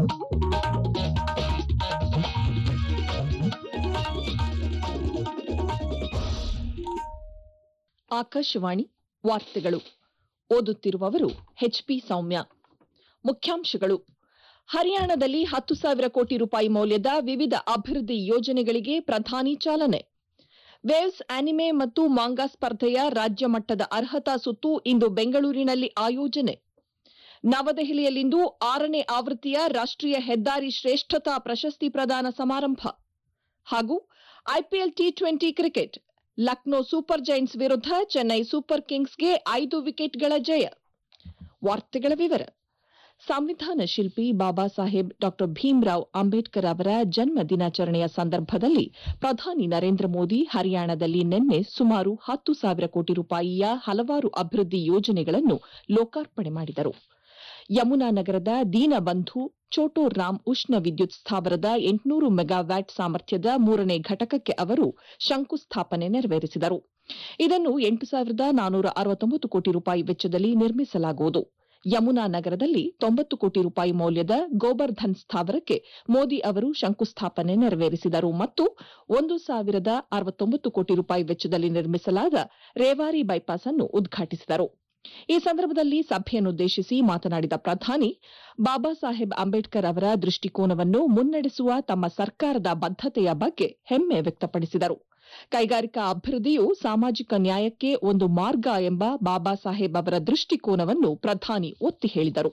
ಆಕಾಶವಾಣಿ ವಾರ್ತೆಗಳು ಓದುತ್ತಿರುವವರು ಎಚ್ಪಿ ಸೌಮ್ಯ ಮುಖ್ಯಾಂಶಗಳು ಹರಿಯಾಣದಲ್ಲಿ ಹತ್ತು ಸಾವಿರ ಕೋಟಿ ರೂಪಾಯಿ ಮೌಲ್ಯದ ವಿವಿಧ ಅಭಿವೃದ್ಧಿ ಯೋಜನೆಗಳಿಗೆ ಪ್ರಧಾನಿ ಚಾಲನೆ ವೇವ್ಸ್ ಆನಿಮೆ ಮತ್ತು ಮಾಂಗಾ ಸ್ಪರ್ಧೆಯ ರಾಜ್ಯ ಮಟ್ಟದ ಅರ್ಹತಾ ಸುತ್ತು ಇಂದು ಬೆಂಗಳೂರಿನಲ್ಲಿ ಆಯೋಜನೆ ನವದೆಹಲಿಯಲ್ಲಿಂದು ಆರನೇ ಆವೃತ್ತಿಯ ರಾಷ್ಟೀಯ ಹೆದ್ದಾರಿ ಶ್ರೇಷ್ಠತಾ ಪ್ರಶಸ್ತಿ ಪ್ರದಾನ ಸಮಾರಂಭ ಹಾಗೂ IPL T twenty cricket Lucknow super giants ವಿರುದ್ಧ ಚೆನ್ನೈ ಸೂಪರ್ ಕಿಂಗ್ಸ್ಗೆ ಐದು ವಿಕೆಟ್ಗಳ ಜಯ ವಾರ್ತೆಗಳ ವಿವರ ಸಂವಿಧಾನ ಶಿಲ್ಪಿ ಬಾಬಾ ಸಾಹೇಬ್ ಡಾ ಭೀಮ್ರಾವ್ ಅಂಬೇಡ್ಕರ್ ಅವರ ಜನ್ಮ ದಿನಾಚರಣೆಯ ಸಂದರ್ಭದಲ್ಲಿ ಪ್ರಧಾನಿ ನರೇಂದ್ರ ಮೋದಿ ಹರಿಯಾಣದಲ್ಲಿ ನಿನ್ನೆ ಸುಮಾರು ಹತ್ತು ಸಾವಿರ ಕೋಟಿ ರೂಪಾಯಿಯ ಹಲವಾರು ಅಭಿವೃದ್ಧಿ ಯೋಜನೆಗಳನ್ನು ಲೋಕಾರ್ಪಣೆ ಮಾಡಿದರು ಯಮುನಾ ನಗರದ ದೀನಬಂಧು ಚೋಟೋ ರಾಮ್ ಉಷ್ಣ ವಿದ್ಯುತ್ ಸ್ಥಾವರದ ಎಂಟುನೂರು ಮೆಗಾವ್ಯಾಟ್ ಸಾಮರ್ಥ್ಯದ ಮೂರನೇ ಘಟಕಕ್ಕೆ ಅವರು ಶಂಕುಸ್ಥಾಪನೆ ನೆರವೇರಿಸಿದರು ಇದನ್ನು ಎಂಟು ಸಾವಿರದ ನಾನೂರ ಅರವತ್ತೊಂಬತ್ತು ಕೋಟಿ ರೂಪಾಯಿ ವೆಚ್ಚದಲ್ಲಿ ನಿರ್ಮಿಸಲಾಗುವುದು ಯಮುನಾ ನಗರದಲ್ಲಿ ತೊಂಬತ್ತು ಕೋಟಿ ರೂಪಾಯಿ ಮೌಲ್ಯದ ಗೋಬರ್ಧನ್ ಸ್ಥಾವರಕ್ಕೆ ಮೋದಿ ಅವರು ಶಂಕುಸ್ಥಾಪನೆ ನೆರವೇರಿಸಿದರು ಮತ್ತು ಒಂದು ಸಾವಿರದ ಅರವತ್ತೊಂಬತ್ತು ಕೋಟಿ ರೂಪಾಯಿ ವೆಚ್ಚದಲ್ಲಿ ನಿರ್ಮಿಸಲಾದ ರೇವಾರಿ ಬೈಪಾಸ್ ಅನ್ನು ಉದ್ಘಾಟಿಸಿದರು ಈ ಸಂದರ್ಭದಲ್ಲಿ ಸಭೆಯನ್ನುದ್ದೇಶಿಸಿ ಮಾತನಾಡಿದ ಪ್ರಧಾನಿ ಬಾಬಾ ಸಾಹೇಬ್ ಅಂಬೇಡ್ಕರ್ ಅವರ ದೃಷ್ಟಿಕೋನವನ್ನು ಮುನ್ನಡೆಸುವ ತಮ್ಮ ಸರ್ಕಾರದ ಬದ್ದತೆಯ ಬಗ್ಗೆ ಹೆಮ್ಮೆ ವ್ಯಕ್ತಪಡಿಸಿದರು ಕೈಗಾರಿಕಾ ಅಭಿವೃದ್ಧಿಯು ಸಾಮಾಜಿಕ ನ್ಯಾಯಕ್ಕೆ ಒಂದು ಮಾರ್ಗ ಎಂಬ ಬಾಬಾ ಸಾಹೇಬ್ ಅವರ ದೃಷ್ಟಿಕೋನವನ್ನು ಪ್ರಧಾನಿ ಒತ್ತಿ ಹೇಳಿದರು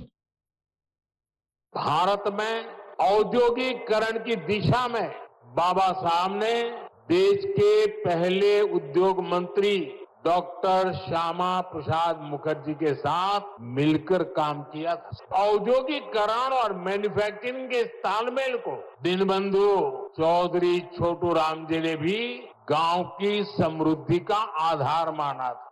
भारत में औद्योगिकरण की दिशा में बाबा साहब ने देश के पहले उद्योग मंत्री डॉक्टर श्यामा प्रसाद मुखर्जी के साथ मिलकर काम किया था औद्योगिकरण और मैन्युफैक्चरिंग के इस तालमेल को दीनबंधु चौधरी छोटू राम जी ने भी गांव की समृद्धि का आधार माना था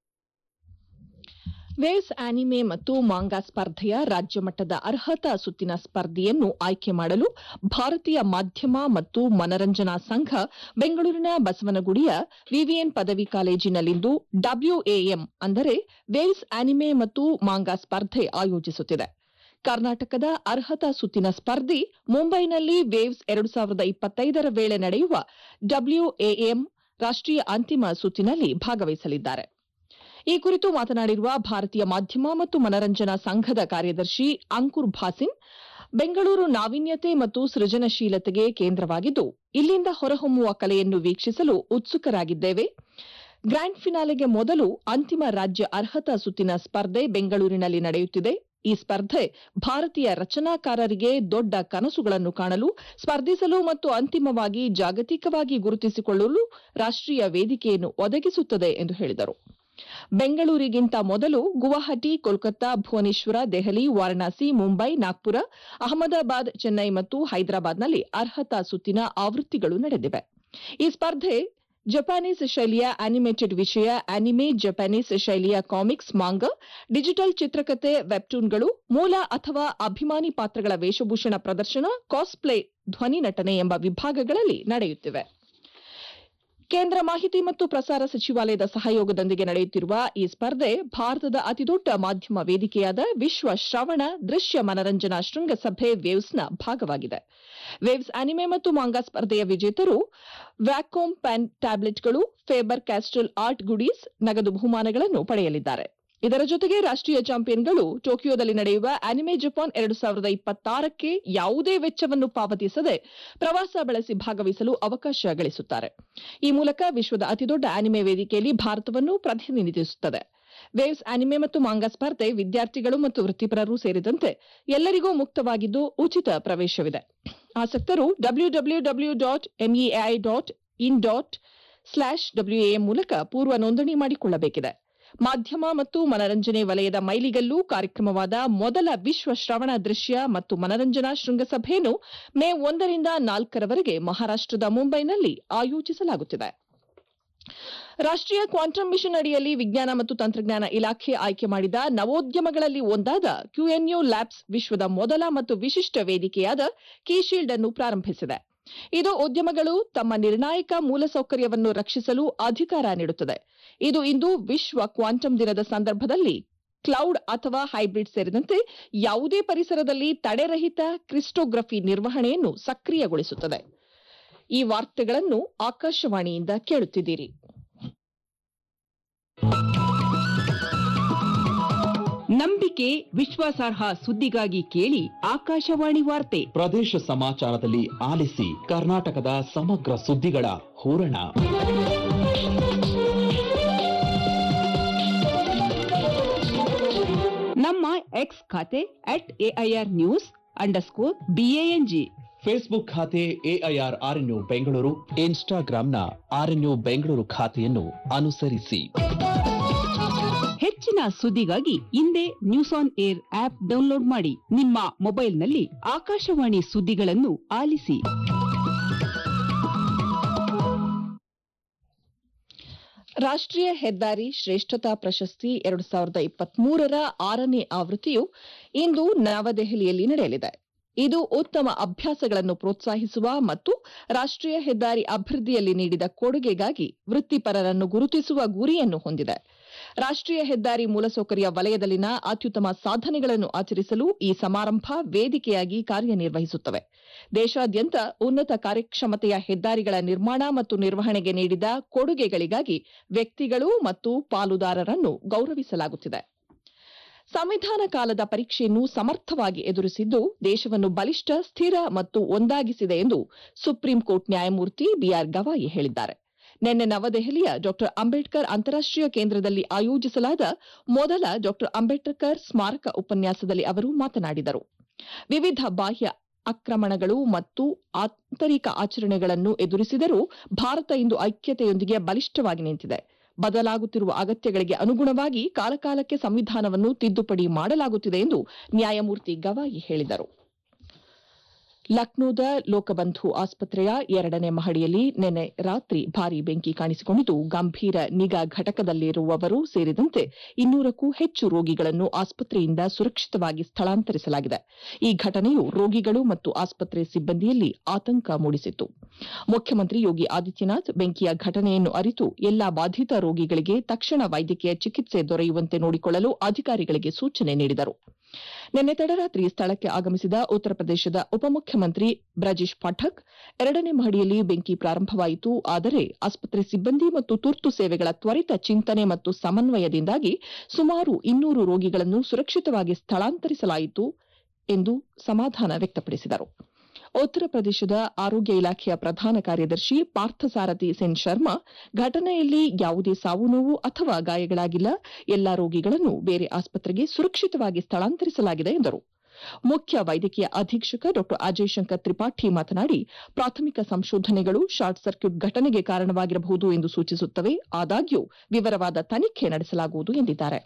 ವೇವ್ಸ್ ಆನಿಮೆ ಮತ್ತು ಮಾಂಗಾ ಸ್ಪರ್ಧೆಯ ರಾಜ್ಯ ಮಟ್ಟದ ಅರ್ಹತಾ ಸುತ್ತಿನ ಸ್ಪರ್ಧೆಯನ್ನು ಆಯ್ಕೆ ಮಾಡಲು ಭಾರತೀಯ ಮಾಧ್ಯಮ ಮತ್ತು ಮನರಂಜನಾ ಸಂಘ ಬೆಂಗಳೂರಿನ ಬಸವನಗುಡಿಯ ವಿವಿಎನ್ ಪದವಿ ಕಾಲೇಜಿನಲ್ಲಿಂದು ಡಬ್ಲ್ಯೂಎಎಂ ಅಂದರೆ ವೇವ್ಸ್ ಆನಿಮೆ ಮತ್ತು ಮಾಂಗಾ ಸ್ಪರ್ಧೆ ಆಯೋಜಿಸುತ್ತಿದೆ ಕರ್ನಾಟಕದ ಅರ್ಹತಾ ಸುತ್ತಿನ ಸ್ಪರ್ಧಿ ಮುಂಬೈನಲ್ಲಿ ವೇವ್ಸ್ ಎರಡು ಸಾವಿರದ ಇಪ್ಪತ್ತೈದರ ವೇಳೆ ನಡೆಯುವ ಡಬ್ಲ್ಯೂಎಎಂ ರಾಷ್ಟೀಯ ಅಂತಿಮ ಸುತ್ತಿನಲ್ಲಿ ಭಾಗವಹಿಸಲಿದ್ದಾರೆ ಈ ಕುರಿತು ಮಾತನಾಡಿರುವ ಭಾರತೀಯ ಮಾಧ್ಯಮ ಮತ್ತು ಮನರಂಜನಾ ಸಂಘದ ಕಾರ್ಯದರ್ಶಿ ಅಂಕುರ್ ಭಾಸಿನ್ ಬೆಂಗಳೂರು ನಾವೀನ್ಯತೆ ಮತ್ತು ಸೃಜನಶೀಲತೆಗೆ ಕೇಂದ್ರವಾಗಿದ್ದು ಇಲ್ಲಿಂದ ಹೊರಹೊಮ್ಮುವ ಕಲೆಯನ್ನು ವೀಕ್ಷಿಸಲು ಉತ್ಸುಕರಾಗಿದ್ದೇವೆ ಗ್ರ್ಯಾಂಡ್ ಫಿನಾಲೆಗೆ ಮೊದಲು ಅಂತಿಮ ರಾಜ್ಯ ಅರ್ಹತಾ ಸುತ್ತಿನ ಸ್ಪರ್ಧೆ ಬೆಂಗಳೂರಿನಲ್ಲಿ ನಡೆಯುತ್ತಿದೆ ಈ ಸ್ಪರ್ಧೆ ಭಾರತೀಯ ರಚನಾಕಾರರಿಗೆ ದೊಡ್ಡ ಕನಸುಗಳನ್ನು ಕಾಣಲು ಸ್ಪರ್ಧಿಸಲು ಮತ್ತು ಅಂತಿಮವಾಗಿ ಜಾಗತಿಕವಾಗಿ ಗುರುತಿಸಿಕೊಳ್ಳಲು ರಾಷ್ಟೀಯ ವೇದಿಕೆಯನ್ನು ಒದಗಿಸುತ್ತದೆ ಎಂದು ಹೇಳಿದರು ಬೆಂಗಳೂರಿಗಿಂತ ಮೊದಲು ಗುವಾಹಟಿ ಕೋಲ್ಕತ್ತಾ ಭುವನೇಶ್ವರ ದೆಹಲಿ ವಾರಣಾಸಿ ಮುಂಬೈ ನಾಗ್ಪುರ ಅಹಮದಾಬಾದ್ ಚೆನ್ನೈ ಮತ್ತು ಹೈದರಾಬಾದ್ನಲ್ಲಿ ಅರ್ಹತಾ ಸುತ್ತಿನ ಆವೃತ್ತಿಗಳು ನಡೆದಿವೆ ಈ ಸ್ಪರ್ಧೆ ಜಪಾನೀಸ್ ಶೈಲಿಯ ಅನಿಮೇಟೆಡ್ ವಿಷಯ ಅನಿಮೆ ಜಪಾನೀಸ್ ಶೈಲಿಯ ಕಾಮಿಕ್ಸ್ ಮಾಂಗ ಡಿಜಿಟಲ್ ಚಿತ್ರಕಥೆ ವೆಬ್ಟೂನ್ಗಳು ಮೂಲ ಅಥವಾ ಅಭಿಮಾನಿ ಪಾತ್ರಗಳ ವೇಷಭೂಷಣ ಪ್ರದರ್ಶನ ಕಾಸ್ಪ್ಲೇ ಧ್ವನಿ ನಟನೆ ಎಂಬ ವಿಭಾಗಗಳಲ್ಲಿ ನಡೆಯುತ್ತಿವೆ ಕೇಂದ್ರ ಮಾಹಿತಿ ಮತ್ತು ಪ್ರಸಾರ ಸಚಿವಾಲಯದ ಸಹಯೋಗದೊಂದಿಗೆ ನಡೆಯುತ್ತಿರುವ ಈ ಸ್ಪರ್ಧೆ ಭಾರತದ ಅತಿದೊಡ್ಡ ಮಾಧ್ಯಮ ವೇದಿಕೆಯಾದ ವಿಶ್ವ ಶ್ರವಣ ದೃಶ್ಯ ಮನರಂಜನಾ ಶೃಂಗಸಭೆ ವೇವ್ಸ್ನ ಭಾಗವಾಗಿದೆ ವೇವ್ಸ್ ಅನಿಮೆ ಮತ್ತು ಮಾಂಗಾ ಸ್ಪರ್ಧೆಯ ವಿಜೇತರು ವ್ಯಾಕೋಮ್ ಪ್ಯಾನ್ ಟ್ಯಾಬ್ಲೆಟ್ಗಳು ಫೇಬರ್ ಕ್ಯಾಸ್ಟ್ರಲ್ ಆರ್ಟ್ ಗುಡೀಸ್ ನಗದು ಬಹುಮಾನಗಳನ್ನು ಪಡೆಯಲಿದ್ದಾರೆ ಇದರ ಜೊತೆಗೆ ರಾಷ್ಟೀಯ ಚಾಂಪಿಯನ್ಗಳು ಟೋಕಿಯೋದಲ್ಲಿ ನಡೆಯುವ ಅನಿಮೆ ಜಪಾನ್ ಎರಡು ಸಾವಿರದ ಇಪ್ಪತ್ತಾರಕ್ಕೆ ಯಾವುದೇ ವೆಚ್ಚವನ್ನು ಪಾವತಿಸದೆ ಪ್ರವಾಸ ಬಳಸಿ ಭಾಗವಹಿಸಲು ಅವಕಾಶ ಗಳಿಸುತ್ತಾರೆ ಈ ಮೂಲಕ ವಿಶ್ವದ ಅತಿದೊಡ್ಡ ಅನಿಮೆ ವೇದಿಕೆಯಲ್ಲಿ ಭಾರತವನ್ನು ಪ್ರತಿನಿಧಿಸುತ್ತದೆ ವೇವ್ಸ್ ಅನಿಮೆ ಮತ್ತು ಮಾಂಗಾ ಸ್ಪರ್ಧೆ ವಿದ್ಯಾರ್ಥಿಗಳು ಮತ್ತು ವೃತ್ತಿಪರರು ಸೇರಿದಂತೆ ಎಲ್ಲರಿಗೂ ಮುಕ್ತವಾಗಿದ್ದು ಉಚಿತ ಪ್ರವೇಶವಿದೆ ಆಸಕ್ತರು W W W dot M E I dot in dot slash W A ಮೂಲಕ ಪೂರ್ವ ನೋಂದಣಿ ಮಾಡಿಕೊಳ್ಳಬೇಕಿದೆ ಮಾಧ್ಯಮ ಮತ್ತು ಮನರಂಜನೆ ವಲಯದ ಮೈಲಿಗಲ್ಲು ಕಾರ್ಯಕ್ರಮವಾದ ಮೊದಲ ವಿಶ್ವ ಶ್ರವಣ ದೃಶ್ಯ ಮತ್ತು ಮನರಂಜನಾ ಶೃಂಗಸಭೆಯನ್ನು ಮೇ ಒಂದರಿಂದ ನಾಲ್ಕರವರೆಗೆ ಮಹಾರಾಷ್ಟದ ಮುಂಬೈನಲ್ಲಿ ಆಯೋಜಿಸಲಾಗುತ್ತಿದೆ ರಾಷ್ಟೀಯ ಕ್ವಾಂಟಮ್ ಮಿಷನ್ ಅಡಿಯಲ್ಲಿ ವಿಜ್ಞಾನ ಮತ್ತು ತಂತ್ರಜ್ಞಾನ ಇಲಾಖೆ ಆಯ್ಕೆ ಮಾಡಿದ ನವೋದ್ಯಮಗಳಲ್ಲಿ ಒಂದಾದ ಕ್ಯೂಎನ್ಯು ಲ್ಯಾಬ್ಸ್ ವಿಶ್ವದ ಮೊದಲ ಮತ್ತು ವಿಶಿಷ್ಟ ವೇದಿಕೆಯಾದ ಕೀಶೀಲ್ಡ್ ಅನ್ನು ಪ್ರಾರಂಭಿಸಿದೆ ಇದು ಉದ್ಯಮಗಳು ತಮ್ಮ ನಿರ್ಣಾಯಕ ಮೂಲಸೌಕರ್ಯವನ್ನು ರಕ್ಷಿಸಲು ಅಧಿಕಾರ ನೀಡುತ್ತದೆ ಇದು ಇಂದು ವಿಶ್ವ ಕ್ವಾಂಟಮ್ ದಿನದ ಸಂದರ್ಭದಲ್ಲಿ ಕ್ಲೌಡ್ ಅಥವಾ ಹೈಬ್ರಿಡ್ ಸೇರಿದಂತೆ ಯಾವುದೇ ಪರಿಸರದಲ್ಲಿ ತಡೆರಹಿತ ಕ್ರಿಸ್ಟೋಗ್ರಫಿ ನಿರ್ವಹಣೆಯನ್ನು ಸಕ್ರಿಯಗೊಳಿಸುತ್ತದೆ ಈ ವಾರ್ತೆಗಳನ್ನು ಆಕಾಶವಾಣಿಯಿಂದ ಕೇಳುತ್ತಿದ್ದೀರಿ ನಂಬಿಕೆ ವಿಶ್ವಾಸಾರ್ಹ ಸುದ್ದಿಗಾಗಿ ಕೇಳಿ ಆಕಾಶವಾಣಿ ವಾರ್ತೆ ಪ್ರದೇಶ ಸಮಾಚಾರದಲ್ಲಿ ಆಲಿಸಿ ಕರ್ನಾಟಕದ ಸಮಗ್ರ ಸುದ್ದಿಗಳ ಹೂರಣ ನಮ್ಮ ಎಕ್ಸ್ ಖಾತೆ at A I R news underscore B A N G Facebook ಖಾತೆ ಎಐಆರ್ ಆರ್ಎನ್ಯು ಬೆಂಗಳೂರು ಇನ್ಸ್ಟಾಗ್ರಾಂನ ಆರ್ಎನ್ಯು ಬೆಂಗಳೂರು ಖಾತೆಯನ್ನು ಅನುಸರಿಸಿ ಹೆಚ್ಚಿನ ಸುದ್ದಿಗಾಗಿ ಹಿಂದೆ news on air app download ಮಾಡಿ ನಿಮ್ಮ ಮೊಬೈಲ್ನಲ್ಲಿ ಆಕಾಶವಾಣಿ ಸುದ್ದಿಗಳನ್ನು ಆಲಿಸಿ ರಾಷ್ಟ್ರೀಯ ಹೆದ್ದಾರಿ ಶ್ರೇಷ್ಠತಾ ಪ್ರಶಸ್ತಿ ಎರಡು ಸಾವಿರದ ಇಪ್ಪತ್ಮೂರರ ಆರನೇ ಆವೃತ್ತಿಯು ಇಂದು ನವದೆಹಲಿಯಲ್ಲಿ ನಡೆಯಲಿದೆ ಇದು ಉತ್ತಮ ಅಭ್ಯಾಸಗಳನ್ನು ಪ್ರೋತ್ಸಾಹಿಸುವ ಮತ್ತು ರಾಷ್ಟ್ರೀಯ ಹೆದ್ದಾರಿ ಅಭಿವೃದ್ಧಿಯಲ್ಲಿ ನೀಡಿದ ಕೊಡುಗೆಗಾಗಿ ವೃತ್ತಿಪರರನ್ನು ಗುರುತಿಸುವ ಗುರಿಯನ್ನು ಹೊಂದಿದೆ ರಾಷ್ಟ್ರೀಯ ಹೆದ್ದಾರಿ ಮೂಲಸೌಕರ್ಯ ವಲಯದಲ್ಲಿನ ಅತ್ಯುತ್ತಮ ಸಾಧನೆಗಳನ್ನು ಆಚರಿಸಲು ಈ ಸಮಾರಂಭ ವೇದಿಕೆಯಾಗಿ ಕಾರ್ಯನಿರ್ವಹಿಸುತ್ತವೆ ದೇಶಾದ್ಯಂತ ಉನ್ನತ ಕಾರ್ಯಕ್ಷಮತೆಯ ಹೆದ್ದಾರಿಗಳ ನಿರ್ಮಾಣ ಮತ್ತು ನಿರ್ವಹಣೆಗೆ ನೀಡಿದ ಕೊಡುಗೆಗಳಿಗಾಗಿ ವ್ಯಕ್ತಿಗಳು ಮತ್ತು ಪಾಲುದಾರರನ್ನು ಗೌರವಿಸಲಾಗುತ್ತಿದೆ ಸಂವಿಧಾನ ಕಾಲದ ಪರೀಕ್ಷೆಯನ್ನು ಸಮರ್ಥವಾಗಿ ಎದುರಿಸಿದ್ದು ದೇಶವನ್ನು ಬಲಿಷ್ಠ ಸ್ಥಿರ ಮತ್ತು ಒಂದಾಗಿಸಿದೆ ಎಂದು ಸುಪ್ರೀಂ ಕೋರ್ಟ್ ನ್ಯಾಯಮೂರ್ತಿ ಬಿಆರ್ ಗವಾಯಿ ಹೇಳಿದ್ದಾರೆ ನಿನ್ನೆ ನವದೆಹಲಿಯ ಡಾ ಅಂಬೇಡ್ಕರ್ ಅಂತಾರಾಷ್ಟೀಯ ಕೇಂದ್ರದಲ್ಲಿ ಆಯೋಜಿಸಲಾದ ಮೊದಲ ಡಾ ಅಂಬೇಡ್ಕರ್ ಸ್ಮಾರಕ ಉಪನ್ಯಾಸದಲ್ಲಿ ಅವರು ಮಾತನಾಡಿದರು ವಿವಿಧ ಬಾಹ್ಯ ಆಕ್ರಮಣಗಳು ಮತ್ತು ಆಂತರಿಕ ಆಚರಣೆಗಳನ್ನು ಎದುರಿಸಿದರೂ ಭಾರತ ಇಂದು ಐಕ್ಯತೆಯೊಂದಿಗೆ ಬಲಿಷ್ಠವಾಗಿ ನಿಂತಿದೆ ಬದಲಾಗುತ್ತಿರುವ ಅಗತ್ಯಗಳಿಗೆ ಅನುಗುಣವಾಗಿ ಕಾಲಕಾಲಕ್ಕೆ ಸಂವಿಧಾನವನ್ನು ತಿದ್ದುಪಡಿ ಮಾಡಲಾಗುತ್ತಿದೆ ಎಂದು ನ್ಯಾಯಮೂರ್ತಿ ಗವಾಯಿ ಹೇಳಿದರು ಲಕ್ನೋದ ಲೋಕಬಂಧು ಆಸ್ಪತ್ರೆಯ ಎರಡನೇ ಮಹಡಿಯಲ್ಲಿ ನಿನ್ನೆ ರಾತ್ರಿ ಭಾರೀ ಬೆಂಕಿ ಕಾಣಿಸಿಕೊಂಡಿದ್ದು ಗಂಭೀರ ನಿಗಾ ಘಟಕದಲ್ಲಿರುವವರು ಸೇರಿದಂತೆ ಇನ್ನೂರಕ್ಕೂ ಹೆಚ್ಚು ರೋಗಿಗಳನ್ನು ಆಸ್ಪತ್ರೆಯಿಂದ ಸುರಕ್ಷಿತವಾಗಿ ಸ್ಥಳಾಂತರಿಸಲಾಗಿದೆ ಈ ಘಟನೆಯು ರೋಗಿಗಳು ಮತ್ತು ಆಸ್ಪತ್ರೆ ಸಿಬ್ಬಂದಿಯಲ್ಲಿ ಆತಂಕ ಮೂಡಿಸಿತ್ತು ಮುಖ್ಯಮಂತ್ರಿ ಯೋಗಿ ಆದಿತ್ಯನಾಥ್ ಬೆಂಕಿಯ ಘಟನೆಯನ್ನು ಅರಿತು ಎಲ್ಲಾ ಬಾಧಿತ ರೋಗಿಗಳಿಗೆ ತಕ್ಷಣ ವೈದ್ಯಕೀಯ ಚಿಕಿತ್ಸೆ ದೊರೆಯುವಂತೆ ನೋಡಿಕೊಳ್ಳಲು ಅಧಿಕಾರಿಗಳಿಗೆ ಸೂಚನೆ ನೀಡಿದರು ನಿನ್ನೆ ತಡರಾತ್ರಿ ಸ್ಥಳಕ್ಕೆ ಆಗಮಿಸಿದ ಉತ್ತರ ಪ್ರದೇಶದ ಉಪಮುಖ್ಯಮಂತ್ರಿ ಬ್ರಜೇಶ್ ಪಾಠಕ್ ಎರಡನೇ ಮಹಡಿಯಲ್ಲಿ ಬೆಂಕಿ ಪ್ರಾರಂಭವಾಯಿತು ಆದರೆ ಆಸ್ಪತ್ರೆ ಸಿಬ್ಬಂದಿ ಮತ್ತು ತುರ್ತು ಸೇವೆಗಳ ತ್ವರಿತ ಚಿಂತನೆ ಮತ್ತು ಸಮನ್ವಯದಿಂದಾಗಿ ಸುಮಾರು ಇನ್ನೂರು ರೋಗಿಗಳನ್ನು ಸುರಕ್ಷಿತವಾಗಿ ಸ್ಥಳಾಂತರಿಸಲಾಯಿತು ಎಂದು ಸಮಾಧಾನ ವ್ಯಕ್ತಪಡಿಸಿದರು ಉತ್ತರ ಪ್ರದೇಶದ ಆರೋಗ್ಯ ಇಲಾಖೆಯ ಪ್ರಧಾನ ಕಾರ್ಯದರ್ಶಿ ಪಾರ್ಥಸಾರಥಿ ಸೆನ್ ಶರ್ಮಾ ಘಟನೆಯಲ್ಲಿ ಯಾವುದೇ ಸಾವು ನೋವು ಅಥವಾ ಗಾಯಗಳಾಗಿಲ್ಲ ಎಲ್ಲಾ ರೋಗಿಗಳನ್ನು ಬೇರೆ ಆಸ್ಪತ್ರೆಗೆ ಸುರಕ್ಷಿತವಾಗಿ ಸ್ಥಳಾಂತರಿಸಲಾಗಿದೆ ಎಂದರು ಮುಖ್ಯ ವೈದ್ಯಕೀಯ ಅಧೀಕ್ಷಕ ಡಾ ಅಜಯ್ ಶಂಕರ್ ತ್ರಿಪಾಠಿ ಮಾತನಾಡಿ ಪ್ರಾಥಮಿಕ ಸಂಶೋಧನೆಗಳು ಶಾರ್ಟ್ ಸರ್ಕ್ಯೂಟ್ ಘಟನೆಗೆ ಕಾರಣವಾಗಿರಬಹುದು ಎಂದು ಸೂಚಿಸುತ್ತವೆ ಆದಾಗ್ಯೂ ವಿವರವಾದ ತನಿಖೆ ನಡೆಸಲಾಗುವುದು ಎಂದಿದ್ದಾರೆ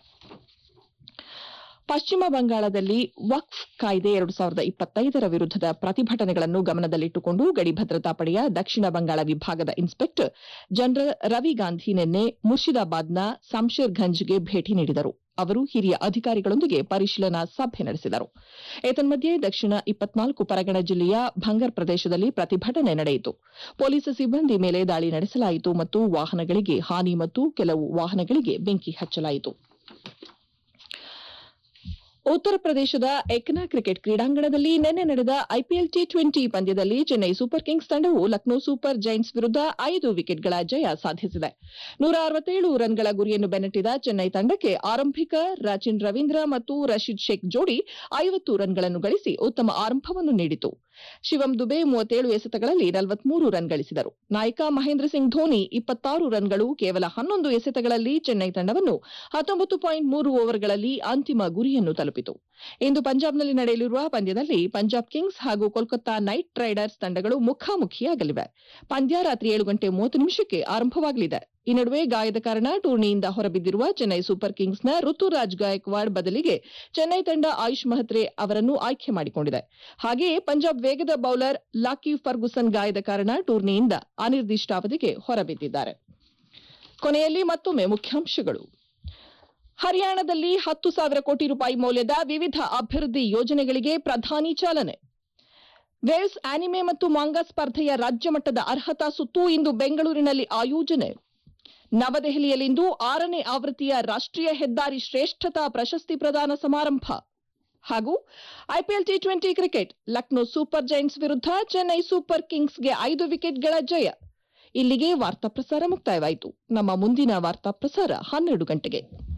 ಪಶ್ಚಿಮ ಬಂಗಾಳದಲ್ಲಿ ವಕ್ಫ್ ಕಾಯ್ದೆ ಎರಡು ಸಾವಿರದ ಇಪ್ಪತ್ತೈದರ ವಿರುದ್ಧದ ಪ್ರತಿಭಟನೆಗಳನ್ನು ಗಮನದಲ್ಲಿಟ್ಟುಕೊಂಡು ಗಡಿ ಭದ್ರತಾ ಪಡೆಯ ದಕ್ಷಿಣ ಬಂಗಾಳ ವಿಭಾಗದ ಇನ್ಸ್ಪೆಕ್ಟರ್ ಜನರಲ್ ರವಿ ಗಾಂಧಿ ನಿನ್ನೆ ಮುರ್ಷಿದಾಬಾದ್ನ ಸಂಶೇರ್ಗಂಜ್ಗೆ ಭೇಟಿ ನೀಡಿದರು ಅವರು ಹಿರಿಯ ಅಧಿಕಾರಿಗಳೊಂದಿಗೆ ಪರಿಶೀಲನಾ ಸಭೆ ನಡೆಸಿದರು ಏತನ್ಮಧ್ಯೆ ದಕ್ಷಿಣ ಇಪ್ಪತ್ನಾಲ್ಕು ಪರಗಣ ಜಿಲ್ಲೆಯ ಭಂಗರ್ ಪ್ರದೇಶದಲ್ಲಿ ಪ್ರತಿಭಟನೆ ನಡೆಯಿತು ಪೊಲೀಸ್ ಸಿಬ್ಬಂದಿ ಮೇಲೆ ದಾಳಿ ನಡೆಸಲಾಯಿತು ಮತ್ತು ವಾಹನಗಳಿಗೆ ಹಾನಿ ಮತ್ತು ಕೆಲವು ವಾಹನಗಳಿಗೆ ಬೆಂಕಿ ಹಚ್ಚಲಾಯಿತು ಉತ್ತರ ಪ್ರದೇಶದ ಎಕ್ನಾ ಕ್ರಿಕೆಟ್ ಕ್ರೀಡಾಂಗಣದಲ್ಲಿ ನಿನ್ನೆ ನಡೆದ ಐಪಿಎಲ್ ಟಿ ಟ್ವೆಂಟಿ ಪಂದ್ಯದಲ್ಲಿ ಚೆನ್ನೈ ಸೂಪರ್ ಕಿಂಗ್ಸ್ ತಂಡವು ಲಕ್ನೋ ಸೂಪರ್ ಜೈಂಟ್ಸ್ ವಿರುದ್ಧ ಐದು ವಿಕೆಟ್ಗಳ ಜಯ ಸಾಧಿಸಿದೆ ನೂರ ಅರವತ್ತೇಳು ರನ್ಗಳ ಗುರಿಯನ್ನು ಬೆನ್ನಟ್ಟಿದ ಚೆನ್ನೈ ತಂಡಕ್ಕೆ ಆರಂಭಿಕ ರಾಚಿನ್ ರವೀಂದ್ರ ಮತ್ತು ರಶೀದ್ ಶೇಖ್ ಜೋಡಿ ಐವತ್ತು ರನ್ಗಳನ್ನು ಗಳಿಸಿ ಉತ್ತಮ ಆರಂಭವನ್ನು ನೀಡಿತು ಶಿವಂ ದುಬೆ ಮೂವತ್ತೇಳು ಎಸೆತಗಳಲ್ಲಿ ನಲವತ್ಮೂರು ರನ್ ಗಳಿಸಿದರು ನಾಯಕ ಮಹೇಂದ್ರ ಸಿಂಗ್ ಧೋನಿ ಇಪ್ಪತ್ತಾರು ರನ್ಗಳು ಕೇವಲ ಹನ್ನೊಂದು ಎಸೆತಗಳಲ್ಲಿ ಚೆನ್ನೈ ತಂಡವನ್ನು ಹತ್ತೊಂಬತ್ತು ಪಾಯಿಂಟ್ ಮೂರು ಓವರ್ಗಳಲ್ಲಿ ಅಂತಿಮ ಗುರಿಯನ್ನು ತಲುಪಿತು ಇಂದು ಪಂಜಾಬ್ನಲ್ಲಿ ನಡೆಯಲಿರುವ ಪಂದ್ಯದಲ್ಲಿ ಪಂಜಾಬ್ ಕಿಂಗ್ಸ್ ಹಾಗೂ ಕೋಲ್ಕತ್ತಾ ನೈಟ್ ರೈಡರ್ಸ್ ತಂಡಗಳು ಮುಖಾಮುಖಿಯಾಗಲಿವೆ ಪಂದ್ಯ ರಾತ್ರಿ ಏಳು ಗಂಟೆ ಮೂವತ್ತು ನಿಮಿಷಕ್ಕೆ ಆರಂಭವಾಗಲಿದೆ ಈ ನಡುವೆ ಗಾಯದ ಕಾರಣ ಟೂರ್ನಿಯಿಂದ ಹೊರಬಿದ್ದಿರುವ ಚೆನ್ನೈ ಸೂಪರ್ ಕಿಂಗ್ಸ್ನ ಋತುರಾಜ್ ಗಾಯಕ್ವಾಡ್ ಬದಲಿಗೆ ಚೆನ್ನೈ ತಂಡ ಆಯುಷ್ ಮಹತ್ರೆ ಅವರನ್ನು ಆಯ್ಕೆ ಮಾಡಿಕೊಂಡಿದೆ ಹಾಗೆಯೇ ಪಂಜಾಬ್ ವೇಗದ ಬೌಲರ್ ಲಾಕಿ ಫರ್ಗುಸನ್ ಗಾಯದ ಕಾರಣ ಟೂರ್ನಿಯಿಂದ ಅನಿರ್ದಿಷ್ಟಾವಧಿಗೆ ಹೊರಬಿದ್ದಿದ್ದಾರೆ ಕೊನೆಯಲ್ಲಿ ಮತ್ತೊಮ್ಮೆ ಮುಖ್ಯಾಂಶಗಳು ಹರಿಯಾಣದಲ್ಲಿ ಹತ್ತು ಸಾವಿರ ಕೋಟಿ ರೂಪಾಯಿ ಮೌಲ್ಯದ ವಿವಿಧ ಅಭಿವೃದ್ಧಿ ಯೋಜನೆಗಳಿಗೆ ಪ್ರಧಾನಿ ಚಾಲನೆ ವೇವ್ಸ್ ಆನಿಮೆ ಮತ್ತು ಮಾಂಗಾ ಸ್ಪರ್ಧೆಯ ರಾಜ್ಯ ಮಟ್ಟದ ಅರ್ಹತಾ ಸುತ್ತು ಇಂದು ಬೆಂಗಳೂರಿನಲ್ಲಿ ಆಯೋಜನೆ ನವದೆಹಲಿಯಲ್ಲಿಂದು ಆರನೇ ಆವೃತ್ತಿಯ ರಾಷ್ಟ್ರೀಯ ಹೆದ್ದಾರಿ ಶ್ರೇಷ್ಠತಾ ಪ್ರಶಸ್ತಿ ಪ್ರದಾನ ಸಮಾರಂಭ ಹಾಗೂ IPL T twenty cricket Lucknow super giants ವಿರುದ್ಧ ಚೆನ್ನೈ ಸೂಪರ್ ಕಿಂಗ್ಸ್ಗೆ ಐದು ವಿಕೆಟ್ಗಳ ಜಯ ಇಲ್ಲಿಗೆ ವಾರ್ತಾ ಪ್ರಸಾರ ಮುಕ್ತಾಯವಾಯಿತು ನಮ್ಮ ಮುಂದಿನ ವಾರ್ತಾ ಪ್ರಸಾರ ಹನ್ನೆರಡು ಗಂಟೆಗೆ